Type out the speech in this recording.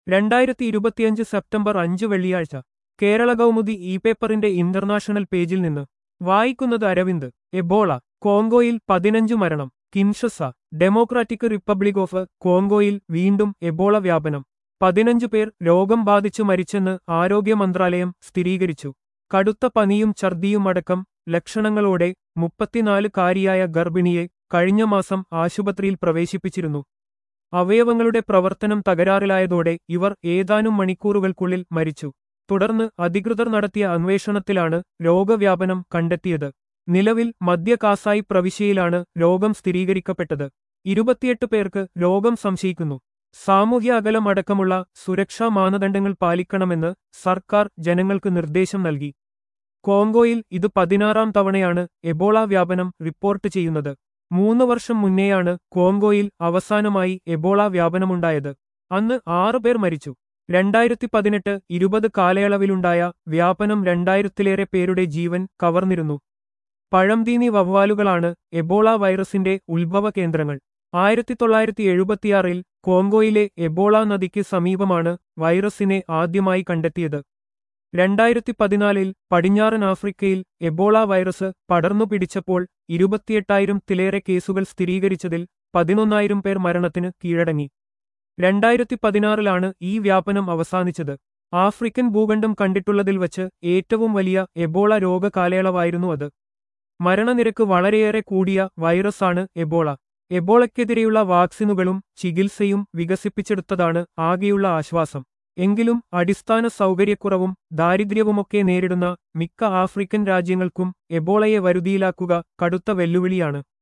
രണ്ടായിരത്തി ഇരുപത്തിയഞ്ച് സെപ്റ്റംബർ അഞ്ച് വെള്ളിയാഴ്ച കേരള കൗമുദി ഇ പേപ്പറിന്റെ ഇന്റർനാഷണൽ പേജിൽ നിന്ന് വായിക്കുന്നത് അരവിന്ദ് എബോള കോങ്കോയിൽ പതിനഞ്ച് മരണം കിൻഷസ ഡെമോക്രാറ്റിക് റിപ്പബ്ലിക് ഓഫ് കോങ്കോയിൽ വീണ്ടും എബോള വ്യാപനം പതിനഞ്ച് പേർ രോഗം ബാധിച്ചു മരിച്ചെന്ന് ആരോഗ്യ മന്ത്രാലയം സ്ഥിരീകരിച്ചു കടുത്ത പനിയും ഛർദിയുമടക്കം ലക്ഷണങ്ങളോടെ മുപ്പത്തിനാലുകാരിയായ ഗർഭിണിയെ കഴിഞ്ഞ മാസം ആശുപത്രിയിൽ പ്രവേശിപ്പിച്ചിരുന്നു അവയവങ്ങളുടെ പ്രവർത്തനം തകരാറിലായതോടെ ഇവർ ഏതാനും മണിക്കൂറുകൾക്കുള്ളിൽ മരിച്ചു തുടർന്ന് അധികൃതർ നടത്തിയ അന്വേഷണത്തിലാണ് രോഗവ്യാപനം കണ്ടെത്തിയത് നിലവിൽ മധ്യ കാസായി പ്രവിശ്യയിലാണ് രോഗം സ്ഥിരീകരിക്കപ്പെട്ടത് ഇരുപത്തിയെട്ട് പേർക്ക് രോഗം സംശയിക്കുന്നു സാമൂഹ്യ അകലം അടക്കമുള്ള സുരക്ഷാ മാനദണ്ഡങ്ങൾ പാലിക്കണമെന്ന് സർക്കാർ ജനങ്ങൾക്ക് നിർദ്ദേശം നൽകി കോങ്കോയിൽ ഇത് പതിനാറാം തവണയാണ് എബോള വ്യാപനം റിപ്പോർട്ട് ചെയ്യുന്നത് മൂന്ന് വർഷം മുന്നേയാണ് കോങ്കോയിൽ അവസാനമായി എബോള വ്യാപനമുണ്ടായത് അന്ന് ആറ് പേർ മരിച്ചു രണ്ടായിരത്തി പതിനെട്ട് ഇരുപത് കാലയളവിലുണ്ടായ വ്യാപനം രണ്ടായിരത്തിലേറെ പേരുടെ ജീവൻ കവർന്നിരുന്നു പഴംതീനി വവ്വാലുകളാണ് എബോള വൈറസിന്റെ ഉത്ഭവ കേന്ദ്രങ്ങൾ ആയിരത്തി തൊള്ളായിരത്തി എഴുപത്തിയാറിൽ കോങ്കോയിലെ എബോള നദിക്ക് സമീപമാണ് വൈറസിനെ ആദ്യമായി കണ്ടെത്തിയത് രണ്ടായിരത്തി പതിനാലിൽ പടിഞ്ഞാറൻ ആഫ്രിക്കയിൽ എബോള വൈറസ് പടർന്നു പിടിച്ചപ്പോൾ ഇരുപത്തിയെട്ടായിരത്തിലേറെ കേസുകൾ സ്ഥിരീകരിച്ചതിൽ പതിനൊന്നായിരം പേർ മരണത്തിന് കീഴടങ്ങി രണ്ടായിരത്തി പതിനാറിലാണ് ഈ വ്യാപനം അവസാനിച്ചത് ആഫ്രിക്കൻ ഭൂഖണ്ഡം കണ്ടിട്ടുള്ളതിൽ വച്ച് ഏറ്റവും വലിയ എബോള രോഗകാലയളവായിരുന്നു അത് മരണനിരക്ക് വളരെയേറെ കൂടിയ വൈറസാണ് എബോള എബോളയ്ക്കെതിരെയുള്ള വാക്സിനുകളും ചികിത്സയും വികസിപ്പിച്ചെടുത്തതാണ് ആകെയുള്ള ആശ്വാസം എങ്കിലും അടിസ്ഥാന സൗകര്യക്കുറവും ദാരിദ്ര്യവുമൊക്കെ നേരിടുന്ന മിക്ക ആഫ്രിക്കൻ രാജ്യങ്ങൾക്കും എബോളയെ വരുതിയിലാക്കുക കടുത്ത വെല്ലുവിളിയാണ്